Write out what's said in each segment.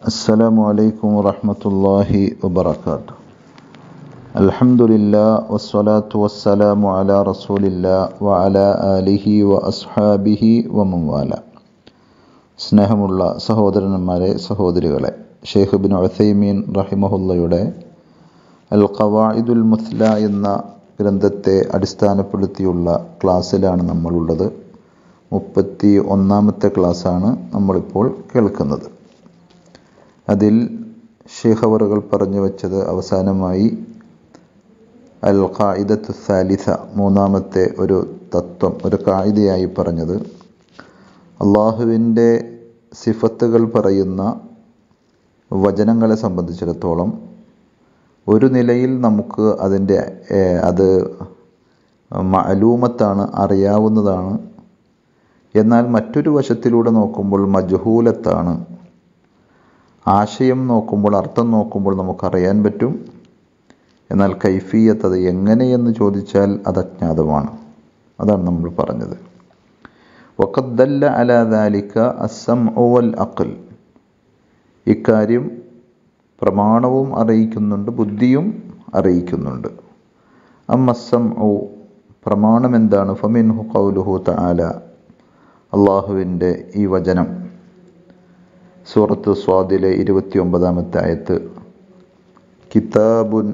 السلام عليكم ورحمة الله وبركاته الحمد لله والصلاة والسلام على رسول الله وعلى آله وأصحابه ومن والاه സ്നേഹമുള്ള സഹോദരന്മാരെ സഹോദരികളെ ഷെയ്ഖ് ബിൻ ഉസൈമീൻ റഹിമഹുല്ലയുടെ അൽ ഖവായിദുൽ മുസ്ല എന്ന ഗ്രന്ഥത്തെ അടിസ്ഥാനപ്പെടുത്തിയുള്ള ക്ലാസ്സിലാണ് നമ്മളുള്ളത് മുപ്പത്തി ഒന്നാമത്തെ ക്ലാസ്സാണ് നമ്മളിപ്പോൾ കേൾക്കുന്നത് അതിൽ ഷേഖവറുകൾ പറഞ്ഞു വച്ചത് അവസാനമായി അൽ ഖായിദത്തു സാലിസ മൂന്നാമത്തെ ഒരു തത്വം ഒരു കായികയായി പറഞ്ഞത് അള്ളാഹുവിൻ്റെ സിഫത്തുകൾ പറയുന്ന വചനങ്ങളെ സംബന്ധിച്ചിടത്തോളം ഒരു നിലയിൽ നമുക്ക് അതിൻ്റെ അത് മലൂമത്താണ് അറിയാവുന്നതാണ് എന്നാൽ മറ്റൊരു വശത്തിലൂടെ നോക്കുമ്പോൾ മജഹൂലത്താണ് ആശയം നോക്കുമ്പോൾ അർത്ഥം നോക്കുമ്പോൾ നമുക്കറിയാൻ പറ്റും എന്നാൽ കൈഫിയത്ത് അത് എങ്ങനെയെന്ന് ചോദിച്ചാൽ അത് അജ്ഞാതമാണ് അതാണ് നമ്മൾ പറഞ്ഞത് വക്കദ്ദല്ല അലാദാലിക്ക അസം ഓവൽ അക്കൽ ഇക്കാര്യം പ്രമാണവും അറിയിക്കുന്നുണ്ട് ബുദ്ധിയും അറിയിക്കുന്നുണ്ട് അമ്മസം ഔ പ്രമാണം എന്താണ് ഫമിൻഹു കൗലുഹു തആല അള്ളാഹുവിൻ്റെ ഈ വചനം സൂറത്ത് സ്വാദിലെ ഇരുപത്തി ഒമ്പതാമത്തെ ആയത്ത് കിതാബുൻ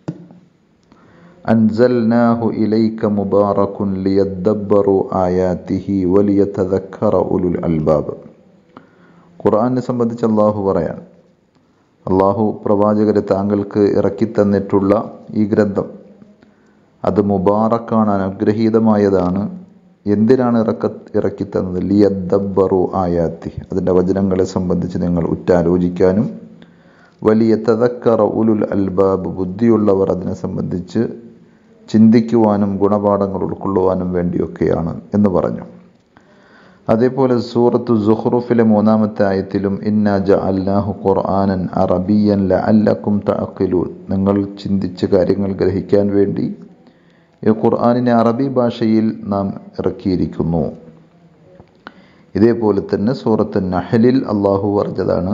അൻസൽനാഹു ഇലൈക മുബാറക്കുൻ ലിയദ്ദബ്ബറു ആയാതിഹി വലിയതദക്കറ ഉലുൽ അൽബാബ് ഖുർആനെ സംബന്ധിച്ച് അള്ളാഹു പറയാൻ അള്ളാഹു പ്രവാചകരെ താങ്കൾക്ക് ഇറക്കി തന്നിട്ടുള്ള ഈ ഗ്രന്ഥം അത് മുബാറക്കാണ് അനുഗ്രഹീതമായതാണ് എന്തിനാണ് ഇറക്ക ഇറക്കി തന്നത് ലിയദ്ദബ്ബറു ആയാത്തി അതിൻ്റെ വചനങ്ങളെ സംബന്ധിച്ച് നിങ്ങൾ ഉറ്റാലോചിക്കാനും വലിയ തതക്കറ ഉലുൽ അൽബാബ് ബുദ്ധിയുള്ളവർ അതിനെ സംബന്ധിച്ച് ചിന്തിക്കുവാനും ഗുണപാഠങ്ങൾ ഉൾക്കൊള്ളുവാനും വേണ്ടിയൊക്കെയാണ് എന്ന് പറഞ്ഞു അതേപോലെ സൂറത്തു സുഹ്റുഫിലെ മൂന്നാമത്തെ ആയത്തിലും ഇന്ന ജ അല്ലാഹു ഖുർആാനൻ അറബിയൻ ല അല്ലക്കും തഅക്കിലൂൻ നിങ്ങൾ ചിന്തിച്ച് കാര്യങ്ങൾ ഗ്രഹിക്കാൻ വേണ്ടി ഈ ഖുർആാനിനെ അറബി ഭാഷയിൽ നാം ഇറക്കിയിരിക്കുന്നു ഇതേപോലെ തന്നെ സൂറത്ത് നഹലിൽ അള്ളാഹു പറഞ്ഞതാണ്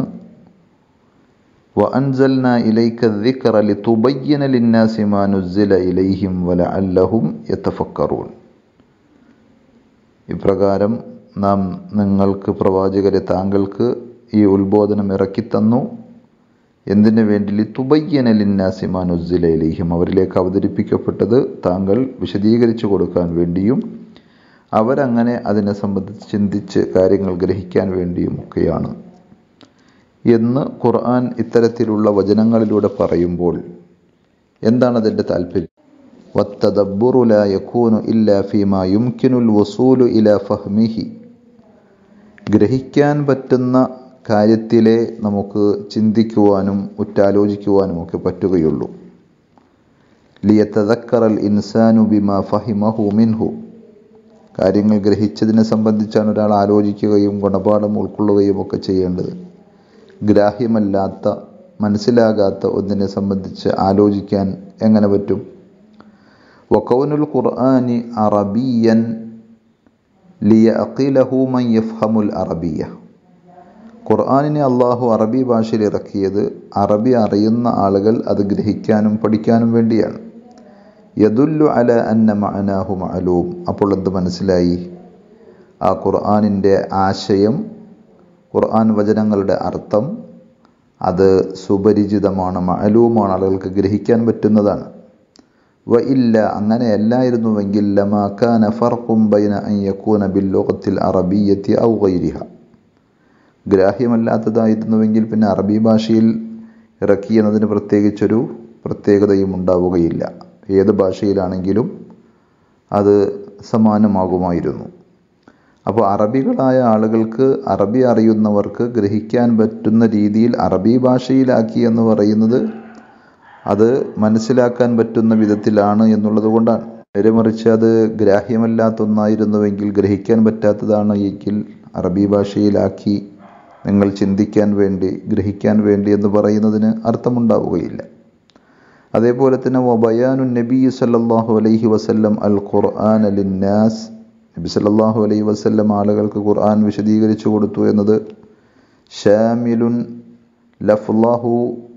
وأنزلنا إليك الذكر لتبين للناس ما نزل إليهم ولعلهم يتفكرون ഇപ്രകാരം നാം നിങ്ങൾക്ക് പ്രവാചകരെ താങ്കൾക്ക് ഈ ഉത്ബോധനം ഇറക്കിത്തന്നു എന്തിനു വേണ്ടി തുബയ്യനലിന്നാസിമാനുസിലേഹിം അവരിലേക്ക് അവതരിപ്പിക്കപ്പെട്ടത് താങ്കൾ വിശദീകരിച്ചു കൊടുക്കാൻ വേണ്ടിയും അവരങ്ങനെ അതിനെ സംബന്ധിച്ച് ചിന്തിച്ച് കാര്യങ്ങൾ ഗ്രഹിക്കാൻ വേണ്ടിയും ഒക്കെയാണ് എന്ന് ഖുർആൻ ഇത്തരത്തിലുള്ള വചനങ്ങളിലൂടെ പറയുമ്പോൾ എന്താണ് അതിൻ്റെ താല്പര്യം والتدبر لا يكون إلا فيما يمكن الوصول إلى فهمه ഗ്രഹിക്കാൻ പറ്റുന്ന കാര്യത്തിലെ നമുക്ക് ചിന്തിക്കുവാനും ഉറ്റാലോചിക്കുവാനും ഒക്കെ പറ്റുകയുള്ളൂ ലിയത്തതക്കറൽ ഇൻസാനു ബിമ ഫഹിമഹു മിൻഹു കാര്യങ്ങൾ ഗ്രഹിച്ചതിനെ സംബന്ധിച്ചാണ് ഒരാൾ ആലോചിക്കുകയും ഗുണപാഠം ഉൾക്കൊള്ളുകയും ഒക്കെ ചെയ്യേണ്ടത് ഗ്രാഹ്യമല്ലാത്ത മനസ്സിലാകാത്ത ഒന്നിനെ സംബന്ധിച്ച് ആലോചിക്കാൻ എങ്ങനെ പറ്റും വക്കൗനുൽ ഖുർആാനി അറബിയൻ ലിയ അഖിലഹു മൻ യഫ്ഹമുൽ അറബിയ ഖുർആാനിനെ അള്ളാഹു അറബി ഭാഷയിൽ ഇറക്കിയത് അറബി അറിയുന്ന ആളുകൾ അത് ഗ്രഹിക്കാനും പഠിക്കാനും വേണ്ടിയാണ് യദുല്ലു അല അന്ന മഅനാഹു മഅലൂം അപ്പോൾ എന്ത് മനസ്സിലായി ആ ഖുർആാനിൻ്റെ ആശയം ഖുർആൻ വചനങ്ങളുടെ അർത്ഥം അത് സുപരിചിതമാണ് മഅലൂമാണ് ആളുകൾക്ക് ഗ്രഹിക്കാൻ പറ്റുന്നതാണ് വ ഇല്ല അങ്ങനെയല്ലായിരുന്നുവെങ്കിൽ ലമാക്കാന ഫർഖും ബൈന അൻ യക്കൂന ബില്ലോകത്തിൽ അറബിയത്തി ഔ ഗൈരിഹ ഗ്രാഹ്യമല്ലാത്തതായിരുന്നുവെങ്കിൽ പിന്നെ അറബി ഭാഷയിൽ ഇറക്കി എന്നതിന് പ്രത്യേകിച്ചൊരു പ്രത്യേകതയും ഉണ്ടാവുകയില്ല ഏത് ഭാഷയിലാണെങ്കിലും അത് സമാനമാകുമായിരുന്നു അപ്പോൾ അറബികളായ ആളുകൾക്ക് അറബി അറിയുന്നവർക്ക് ഗ്രഹിക്കാൻ പറ്റുന്ന രീതിയിൽ അറബി ഭാഷയിലാക്കി എന്ന് പറയുന്നത് അത് മനസ്സിലാക്കാൻ പറ്റുന്ന വിധത്തിലാണ് എന്നുള്ളത് കൊണ്ടാണ് നേരെ മറിച്ച് അത് ഗ്രാഹ്യമല്ലാത്ത ഒന്നായിരുന്നുവെങ്കിൽ ഗ്രഹിക്കാൻ പറ്റാത്തതാണ് എങ്കിൽ അറബി ഭാഷയിലാക്കി നിങ്ങൾ ചിന്തിക്കാൻ വേണ്ടി ഗ്രഹിക്കാൻ വേണ്ടി എന്ന് പറയുന്നതിന് അർത്ഥമുണ്ടാവുകയില്ല അതേപോലെ തന്നെ വബയാനു നബി സല്ലാഹു അലൈഹി വസല്ലം അൽ ഖുർആൻ അലിന്നാസ് നബി സല്ലല്ലാഹു അലൈഹി വസല്ലം ആളുകൾക്ക് ഖുർആൻ വിശദീകരിച്ചു കൊടുത്തു എന്നത് ഷാമിലുൻ ലഫ്ലഹു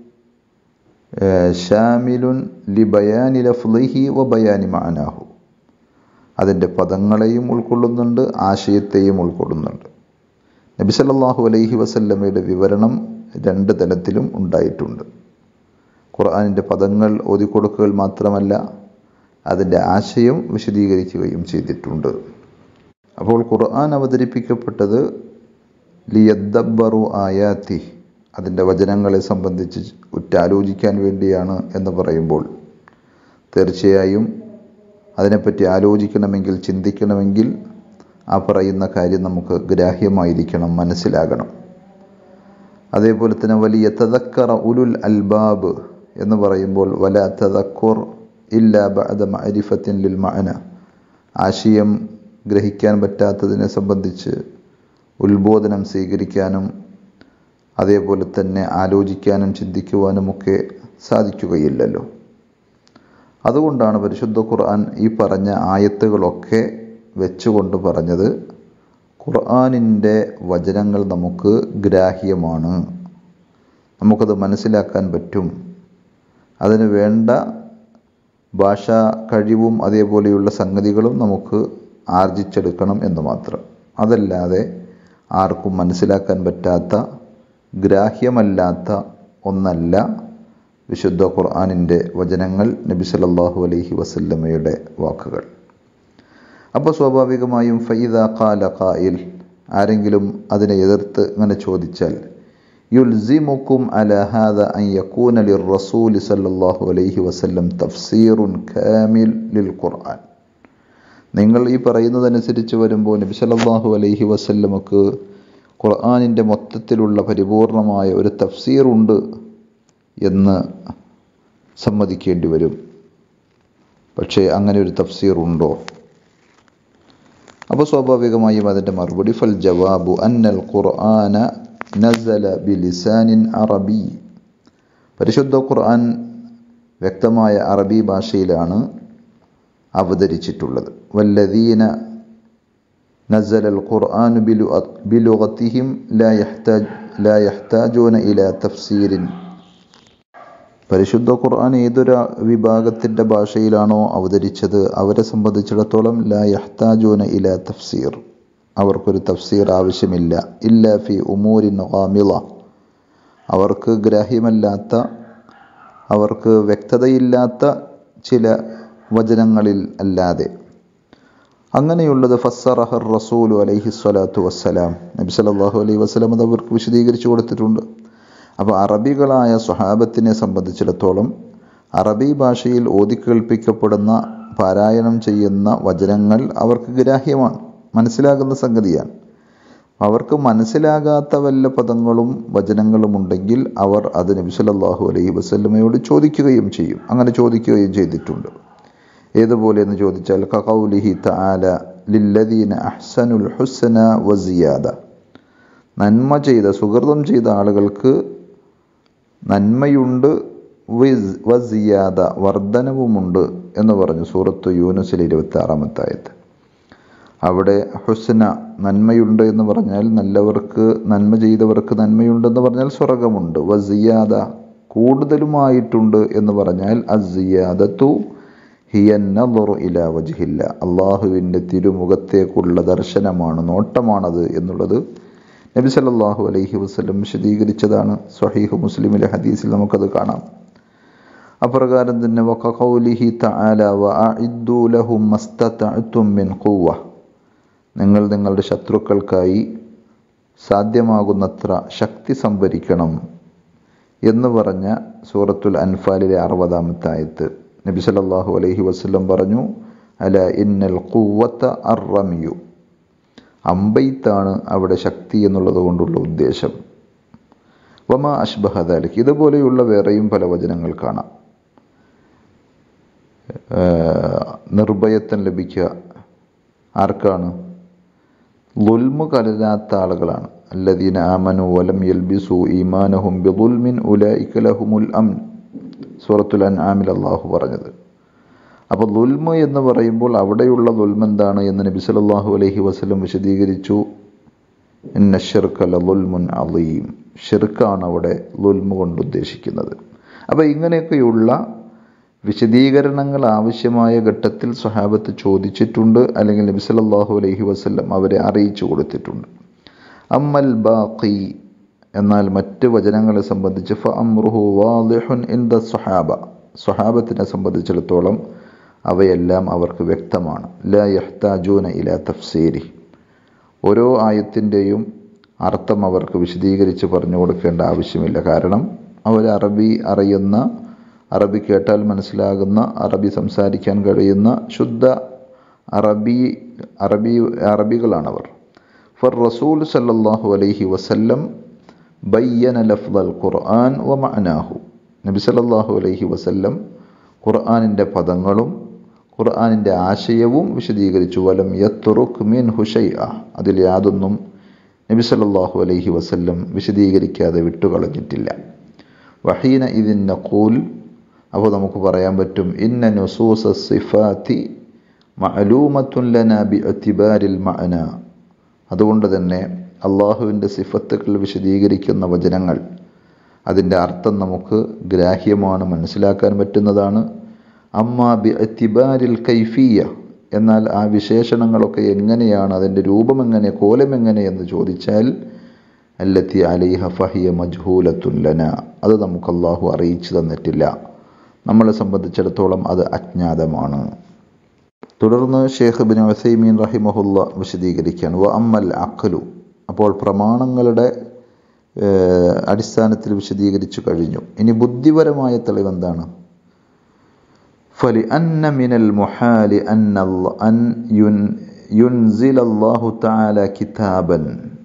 ഷാമിലുൻ ലിബയാനി ലഫ്ലിഹി വ ബയാനി മാനാഹു അതിൻ്റെ പദങ്ങളെയും ഉൾക്കൊള്ളുന്നുണ്ട് ആശയത്തെയും ഉൾക്കൊള്ളുന്നുണ്ട് നബി സല്ലല്ലാഹു അലൈഹി വസല്ലമയുടെ വിവരണം രണ്ട് തലത്തിലും ഉണ്ടായിട്ടുണ്ട് ഖുർആനിൻ്റെ പദങ്ങൾ ഓതിക്കൊടുക്കുക മാത്രമല്ല അതിൻ്റെ ആശയം വിശദീകരിക്കുകയും ചെയ്തിട്ടുണ്ട് അപ്പോൾ ഖുർആൻ അവതരിപ്പിക്കപ്പെട്ടത് ലിയദ്ദബറു ആയാത്തി അതിൻ്റെ വചനങ്ങളെ സംബന്ധിച്ച് ഉറ്റാലോചിക്കാൻ വേണ്ടിയാണ് എന്ന് പറയുമ്പോൾ തീർച്ചയായും അതിനെപ്പറ്റി ആലോചിക്കണമെങ്കിൽ ചിന്തിക്കണമെങ്കിൽ ആ പറയുന്ന കാര്യം നമുക്ക് ഗ്രാഹ്യമായിരിക്കണം മനസ്സിലാകണം അതേപോലെ തന്നെ വലിയ തദക്കറ ഉലുൽ അൽബാബ് എന്ന് പറയുമ്പോൾ വല തദക്കുർ ഇല്ല ബഅദ മഅരിഫത്തിൻ ലിൽ മഅന ആശയം ഗ്രഹിക്കാൻ പറ്റാത്തതിനെ സംബന്ധിച്ച് ഉത്ബോധനം സ്വീകരിക്കാനും അതേപോലെ തന്നെ ആലോചിക്കാനും ചിന്തിക്കുവാനുമൊക്കെ സാധിക്കുകയില്ലല്ലോ അതുകൊണ്ടാണ് പരിശുദ്ധ ഖുർആൻ ഈ പറഞ്ഞ ആയത്തുകളൊക്കെ വെച്ചുകൊണ്ട് പറഞ്ഞത് ഖുർആനിൻ്റെ വചനങ്ങൾ നമുക്ക് ഗ്രാഹ്യമാണ് നമുക്കത് മനസ്സിലാക്കാൻ പറ്റും അതിന് വേണ്ട ഭാഷാ കഴിവും അതേപോലെയുള്ള സംഗതികളും നമുക്ക് ആർജിച്ചെടുക്കണം എന്ന് മാത്രം അതല്ലാതെ ആർക്കും മനസ്സിലാക്കാൻ പറ്റാത്ത ഗ്രാഹ്യമല്ലാത്ത ഒന്നല്ല വിശുദ്ധ ഖുർആാനിൻ്റെ വചനങ്ങൾ നബി സല്ലല്ലാഹു അലൈഹി വസല്ലമയുടെ വാക്കുകൾ അപ്പോൾ സ്വാഭാവികമായും ഫൈദ ഖാല ഖായിൽ ആരെങ്കിലും അതിനെ എതിർത്ത് ഇങ്ങനെ ചോദിച്ചാൽ യുൽസിമുക്കും അല ഹാദ അൻ യകൂന ലിർറസൂലി സല്ലല്ലാഹു അലൈഹി വസല്ലം തഫ്സീറുൻ കാമിൽ ലിൽ ഖുർആൻ നിങ്ങൾ ഈ പറയുന്നതനുസരിച്ച് വരുമ്പോൾ നബി സല്ലല്ലാഹു അലൈഹി വസല്ലമക്ക് ഖുർആനിൻ്റെ മൊത്തത്തിലുള്ള പരിപൂർണമായ ഒരു തഫ്സീറുണ്ട് എന്ന് സമ്മതിക്കേണ്ടി വരും പക്ഷേ അങ്ങനെ ഒരു തഫ്സീർ ഉണ്ടോ അപ്പോൾ സ്വാഭാവികമായും അതിൻ്റെ മറുപടി ഫൽ ജവാബു അന്നൽ ഖുർആന നസല ബിലിസാനിൻ അറബി പരിശുദ്ധ ഖുർആൻ വ്യക്തമായ അറബി ഭാഷയിലാണ് അവതരിച്ചിട്ടുള്ളത് വല്ലദീന نزل القرآن بلغتهم لا يحتاج لا يحتاجون إلى تفسير പരിശുദ്ധ ഖുർആൻ ഏതൊരു വിഭാഗത്തിൻ്റെ ഭാഷയിലാണോ അവതരിച്ചത് അവരെ സംബന്ധിച്ചിടത്തോളം ലാ യഹ്താജൂന ഇല തഫ്സീർ അവർക്കൊരു തഫ്സീർ ആവശ്യമില്ല ഇല്ല ഫി ഉമൂരിൻ ഖാമിള അവർക്ക് ഗ്രാഹ്യമല്ലാത്ത അവർക്ക് വ്യക്തതയില്ലാത്ത ചില വചനങ്ങളിൽ അല്ലാതെ അങ്ങനെയുള്ളത് ഫസ്സറഹർ റസൂലു അലൈഹി സ്വലാത്തു വസ്സലാം നബി സല്ലല്ലാഹു അലൈഹി വസ്സലാം അത് അവർക്ക് വിശദീകരിച്ചു കൊടുത്തിട്ടുണ്ട് അപ്പോൾ അറബികളായ സ്വഹാബത്തിനെ സംബന്ധിച്ചിടത്തോളം അറബി ഭാഷയിൽ ഓതിക്കേൾപ്പിക്കപ്പെടുന്ന പാരായണം ചെയ്യുന്ന വചനങ്ങൾ അവർക്ക് ഗ്രാഹ്യമാണ് മനസ്സിലാകുന്ന സംഗതിയാണ് അവർക്ക് മനസ്സിലാകാത്ത വല്ല പദങ്ങളും വചനങ്ങളും ഉണ്ടെങ്കിൽ അവർ അത് നബി സല്ലല്ലാഹു അലൈഹി വസല്ലമയോട് ചോദിക്കുകയും ചെയ്യും അങ്ങനെ ചോദിക്കുകയും ചെയ്തിട്ടുണ്ട് ഏതുപോലെ എന്ന് ചോദിച്ചാൽ കൗലിഹി തആല ലില്ലദീന അഹ്സനുൽ ഹുസ്ന വസിയാദ നന്മ ചെയ്ത സുഹൃതം ചെയ്ത ആളുകൾക്ക് നന്മയുണ്ട് വസിയാദ വർധനവുമുണ്ട് എന്ന് പറഞ്ഞു സൂറത്ത് യൂനുസിൽ ഇരുപത്തി ആറാമത്തെ ആയത്ത് അവിടെ ഹുസ്ന നന്മയുണ്ട് എന്ന് പറഞ്ഞാൽ നല്ലവർക്ക് നന്മ ചെയ്തവർക്ക് നന്മയുണ്ടെന്ന് പറഞ്ഞാൽ സ്വർഗമുണ്ട് വസിയാദ കൂടുതലുമായിട്ടുണ്ട് എന്ന് പറഞ്ഞാൽ അസിയാദത്തു ഹിയന്നറു ഇല വജ്ഹില്ല അള്ളാഹുവിൻ്റെ തിരുമുഖത്തേക്കുള്ള ദർശനമാണ് നോട്ടമാണത് എന്നുള്ളത് നബി സല്ലല്ലാഹു അലൈഹി വസല്ലം വിശദീകരിച്ചതാണ് സ്വഹീഹ് മുസ്ലിമിലെ ഹദീസിൽ നമുക്കത് കാണാം അപ്രകാരം തന്നെ വഖൗലിഹി തആല വഅഇദ്ദു ലഹും മസ്തതഅതും മിൻ ഖുവ്വ നിങ്ങൾ നിങ്ങളുടെ ശത്രുക്കൾക്കായി സാധ്യമാകുന്നത്ര ശക്തി സംഭരിക്കണം എന്ന് പറഞ്ഞ സൂറത്തുൽ അൻഫാലിലെ അറുപതാമത്തെ ആയത്ത് നബി സല്ലല്ലാഹു അലൈഹി വസല്ലം പറഞ്ഞു അല ഇന്നൽ ഖുവ്വത്ത അർറമിയു അമ്പെയ്ത്താണ് അവിടെ ശക്തി എന്നുള്ളത് കൊണ്ടുള്ള ഉദ്ദേശം വമ അഷ്ബഹദാലിക്ക് ഇതുപോലെയുള്ള വേറെയും പല വചനങ്ങൾ കാണാം നിർഭയത്വം ലഭിക്കുക ആർക്കാണ് ലുൽമു കലരാത്ത ആളുകളാണ് അല്ലദീന ആമനു വലം യൽബിസു ഈമാനഹും ബിദുൽമിൻ ഉലൈക ലഹുമുൽ അംൻ സൂറത്തുൽ അൻആമിൽ അള്ളാഹു പറഞ്ഞത് അപ്പോൾ ദുൽമ എന്ന് പറയുമ്പോൾ അവിടെയുള്ള ദുൽമ എന്താണ് എന്ന് നബി സല്ലല്ലാഹു അലൈഹി വസല്ലം വിശദീകരിച്ചു ഇന്ന ഷിർക്കല ലുൽമുൻ അലീം ഷിർക്കാണ് അവിടെ ലുൽമു കൊണ്ട് ഉദ്ദേശിക്കുന്നത് അപ്പോൾ ഇങ്ങനെയൊക്കെയുള്ള വിശദീകരണങ്ങൾ ആവശ്യമായ ഘട്ടത്തിൽ സ്വഹാബത്ത് ചോദിച്ചിട്ടുണ്ട് അല്ലെങ്കിൽ നബി സല്ലല്ലാഹു അലൈഹി വസല്ലം അവരെ അറിയിച്ചു കൊടുത്തിട്ടുണ്ട് അമ്മൽ ബാഖി എന്നാൽ മറ്റ് വചനങ്ങളെ സംബന്ധിച്ച് ഫ അമ്രുഹു വാദിഹുൻ ഇൻ ദ സ്വഹാബ സ്വഹാബത്തിനെ സംബന്ധിച്ചിടത്തോളം അവയെല്ലാം അവർക്ക് വ്യക്തമാണ് ല യഹ്താജൂന ഇല തഫ്സീരി ഓരോ ആയത്തിൻ്റെയും അർത്ഥം അവർക്ക് വിശദീകരിച്ച് പറഞ്ഞു കൊടുക്കേണ്ട ആവശ്യമില്ല കാരണം അവർ അറബി അറിയുന്ന അറബി കേട്ടാൽ മനസ്സിലാകുന്ന അറബി സംസാരിക്കാൻ കഴിയുന്ന ശുദ്ധ അറബി അറബി അറബികളാണവർ ഫർ റസൂൽ സല്ലല്ലാഹു അലൈഹി വസല്ലം ബയ്യന ലഫ്ദൽ ഖുർആൻ വ മഅനാഹു നബി സല്ലല്ലാഹു അലൈഹി വസല്ലം ഖുർആനിൻ്റെ പദങ്ങളും ഖുർആനിൻ്റെ ആശയവും വിശദീകരിച്ചു വലം യത്തുറുഖ് മിൻ ഹുഷൈഅ അതിൽ യാതൊന്നും നബി സല്ലല്ലാഹു അലൈഹി വസല്ലം വിശദീകരിക്കാതെ വിട്ടുകളഞ്ഞിട്ടില്ല വഹീന ഇതിൻ നഖൂൽ അപ്പോൾ നമുക്ക് പറയാൻ പറ്റും ഇന്ന നുസൂസ സിഫാത്തി മഅലൂമത്തുൻ ലന ബി അത്തിബാരിൽ മഅന അതുകൊണ്ട് തന്നെ അള്ളാഹുവിൻ്റെ സിഫത്തുകൾ വിശദീകരിക്കുന്ന വചനങ്ങൾ അതിൻ്റെ അർത്ഥം നമുക്ക് ഗ്രാഹ്യമാണ് മനസ്സിലാക്കാൻ പറ്റുന്നതാണ് അമ്മ ബി അത്തിബാരിൽ കൈഫിയ എന്നാൽ ആ വിശേഷണങ്ങളൊക്കെ എങ്ങനെയാണ് അതിൻ്റെ രൂപം എങ്ങനെ കോലം എങ്ങനെ എന്ന് ചോദിച്ചാൽ അല്ലത്തി അലിഹ ഫഹിയ മജ്ഹൂലത്തുല്ലന അത് നമുക്ക് അള്ളാഹു അറിയിച്ചു തന്നിട്ടില്ല നമ്മളെ സംബന്ധിച്ചിടത്തോളം അത് അജ്ഞാതമാണ് തുടർന്ന് ഷേഖ് ബിൻ വസൈമീൻ റഹിമഹുല്ല വിശദീകരിക്കുകയാണ് വ അമ്മൽ അഖലു അപ്പോൾ പ്രമാണങ്ങളുടെ അടിസ്ഥാനത്തിൽ വിശദീകരിച്ചു കഴിഞ്ഞു ഇനി ബുദ്ധിപരമായ തെളിവ് എന്താണ് فلأن من المحال أن أن ينزل الله تعالى كتابا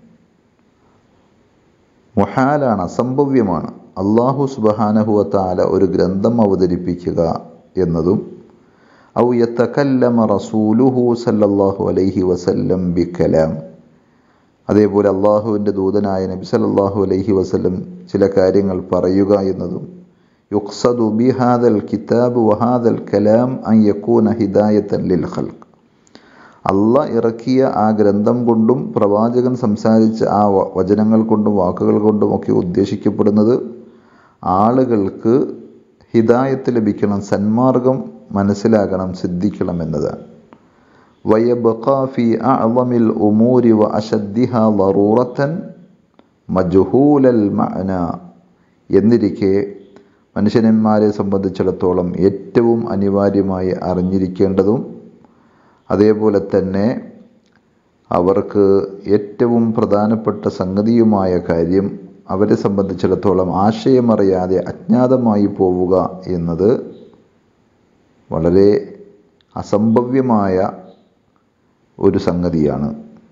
മുഹാലാണ് അസംഭവ്യമാണ് അള്ളാഹു സുബഹാനഹുവ താല ഒരു ഗ്രന്ഥം അവതരിപ്പിക്കുക എന്നതും ഔ യത്തക്കല്ലമ റസൂലുഹു സല്ലല്ലാഹു അലൈഹി വസല്ലം ബി കലാം അതേപോലെ അള്ളാഹുവിൻ്റെ ദൂതനായ നബി സല്ലല്ലാഹു അലൈഹി വസല്ലം ചില കാര്യങ്ങൾ പറയുക എന്നതും യുക്സദു ബിഹാദൽ കിതാബ് വഹാദൽ കലാം അൻ യക്കൂന ഹിദായത്തൻ ലിൽ ഖൽഖ് അല്ല ഇറക്കിയ ആ ഗ്രന്ഥം കൊണ്ടും പ്രവാചകൻ സംസാരിച്ച ആ വചനങ്ങൾ കൊണ്ടും വാക്കുകൾ കൊണ്ടും ഒക്കെ ഉദ്ദേശിക്കപ്പെടുന്നത് ആളുകൾക്ക് ഹിദായത്ത് ലഭിക്കണം സന്മാർഗം മനസ്സിലാകണം സിദ്ധിക്കണം എന്നതാണ് വയബഖാഫി അഅളമിൽ ഉമൂരി വ അശദ്ദിഹ ലറൂറത്തൻ മജ്ഹൂലൽ മഅന എന്നിരിക്കെ മനുഷ്യന്മാരെ സംബന്ധിച്ചിടത്തോളം ഏറ്റവും അനിവാര്യമായി അറിഞ്ഞിരിക്കേണ്ടതും അതേപോലെ തന്നെ അവർക്ക് ഏറ്റവും പ്രധാനപ്പെട്ട സംഗതിയുമായ കാര്യം അവരെ സംബന്ധിച്ചിടത്തോളം ആശയമറിയാതെ അജ്ഞാതമായി പോവുക എന്നത് വളരെ അസംഭവ്യമായ ഒരു സംഗതിയാണ്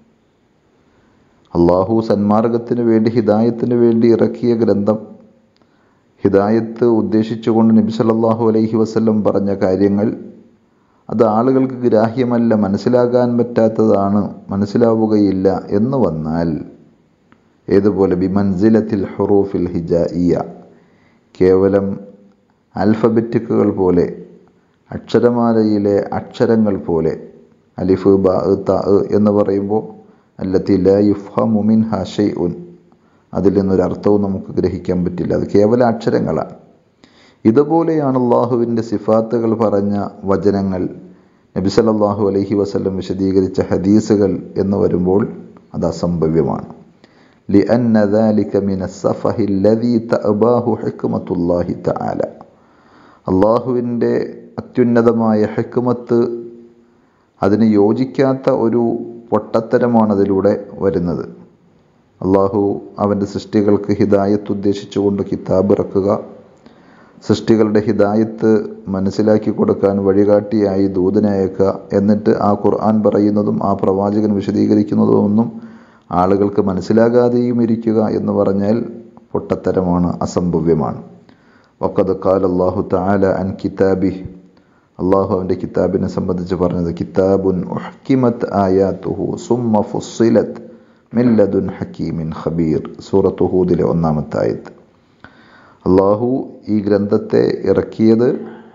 അള്ളാഹു സന്മാർഗത്തിന് വേണ്ടി ഹിദായത്തിന് വേണ്ടി ഇറക്കിയ ഗ്രന്ഥം ഹിദായത്ത് ഉദ്ദേശിച്ചുകൊണ്ട് നബി സല്ലല്ലാഹു അലൈഹി വസല്ലം പറഞ്ഞ കാര്യങ്ങൾ അത് ആളുകൾക്ക് ഗ്രാഹ്യമല്ല മനസ്സിലാക്കാൻ പറ്റാത്തതാണ് മനസ്സിലാവുകയില്ല എന്ന് വന്നാൽ ഏതുപോലെ ബിമൻസിലത്തിൽ ഹുറൂഫിൽ ഹിജായിയ കേവലം ആൽഫബറ്റിക്കുകൾ പോലെ അക്ഷരമാലയിലെ അക്ഷരങ്ങൾ പോലെ അലിഫ് ബ ത എന്ന് പറയുമ്പോൾ അല്ലത്തി ല യുഫ്ഹമു മിൻ ഷെയ് ഉൻ അതിൽ നിന്നൊരർത്ഥവും നമുക്ക് ഗ്രഹിക്കാൻ പറ്റില്ല അത് കേവല അക്ഷരങ്ങളാണ് ഇതുപോലെയാണ് അള്ളാഹുവിൻ്റെ സിഫാത്തുകൾ പറഞ്ഞ വചനങ്ങൾ നബി സല്ലല്ലാഹു അലൈഹി വസല്ലം വിശദീകരിച്ച ഹദീസുകൾ എന്ന് വരുമ്പോൾ അത് അസംഭവ്യമാണ് لأن ذلك من السفه الذي تأباه حكمة الله تعالى അള്ളാഹുവിൻ്റെ അത്യുന്നതമായ ഹെക്കുമത്ത് അതിന് യോജിക്കാത്ത ഒരു പൊട്ടത്തരമാണ് അതിലൂടെ വരുന്നത് അള്ളാഹു അവൻ്റെ സൃഷ്ടികൾക്ക് ഹിദായത്ത് ഉദ്ദേശിച്ചുകൊണ്ട് കിതാബ് ഇറക്കുക സൃഷ്ടികളുടെ ഹിദായത്ത് മനസ്സിലാക്കി കൊടുക്കാൻ വഴികാട്ടിയായി ദൂതനയക്കുക എന്നിട്ട് ആ ഖുർആൻ പറയുന്നതും ആ പ്രവാചകൻ വിശദീകരിക്കുന്നതും ഒന്നും ആളുകൾക്ക് മനസ്സിലാകാതെയും ഇരിക്കുക എന്ന് പറഞ്ഞാൽ പൊട്ടത്തരമാണ് അസംഭവ്യമാണ് വക്കത് കാൽ അള്ളാഹു താല അൻ കിതാബി അള്ളാഹു അവൻ്റെ കിതാബിനെ സംബന്ധിച്ച് പറഞ്ഞത് കിതാബുൻ ഉഹ്കിമത്ത് ആയാത്തുഹു സുമ്മ ഫുസ്സിലത്ത് മില്ലദുൻ ഹക്കീമിൻ ഖബീർ സൂറത്ത് ഹൂദിലെ ഒന്നാമത്തെ ആയത്ത് അള്ളാഹു ഈ ഗ്രന്ഥത്തെ ഇറക്കിയത്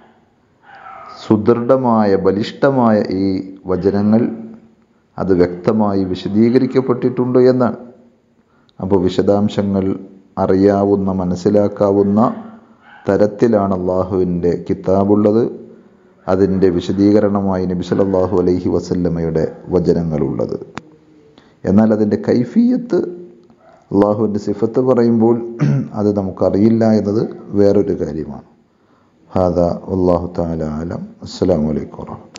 സുദൃഢമായ ബലിഷ്ഠമായ ഈ വചനങ്ങൾ അത് വ്യക്തമായി വിശദീകരിക്കപ്പെട്ടിട്ടുണ്ട് എന്നാണ് അപ്പോൾ വിശദാംശങ്ങൾ അറിയാവുന്ന മനസ്സിലാക്കാവുന്ന തരത്തിലാണ് അള്ളാഹുവിൻ്റെ കിതാബുള്ളത് അതിൻ്റെ വിശദീകരണമായി നബി സല്ലല്ലാഹു അലൈഹി വസല്ലമയുടെ വചനങ്ങളുള്ളത് എന്നാൽ അതിൻ്റെ കൈഫിയത്ത് അള്ളാഹുവിൻ്റെ സിഫത്ത് പറയുമ്പോൾ അത് നമുക്കറിയില്ല എന്നത് വേറൊരു കാര്യമാണ് ഹാദ അള്ളാഹു താല ആലം അസ്സലാമു അലൈക്കും വറഹ്മത്തുള്ളാഹി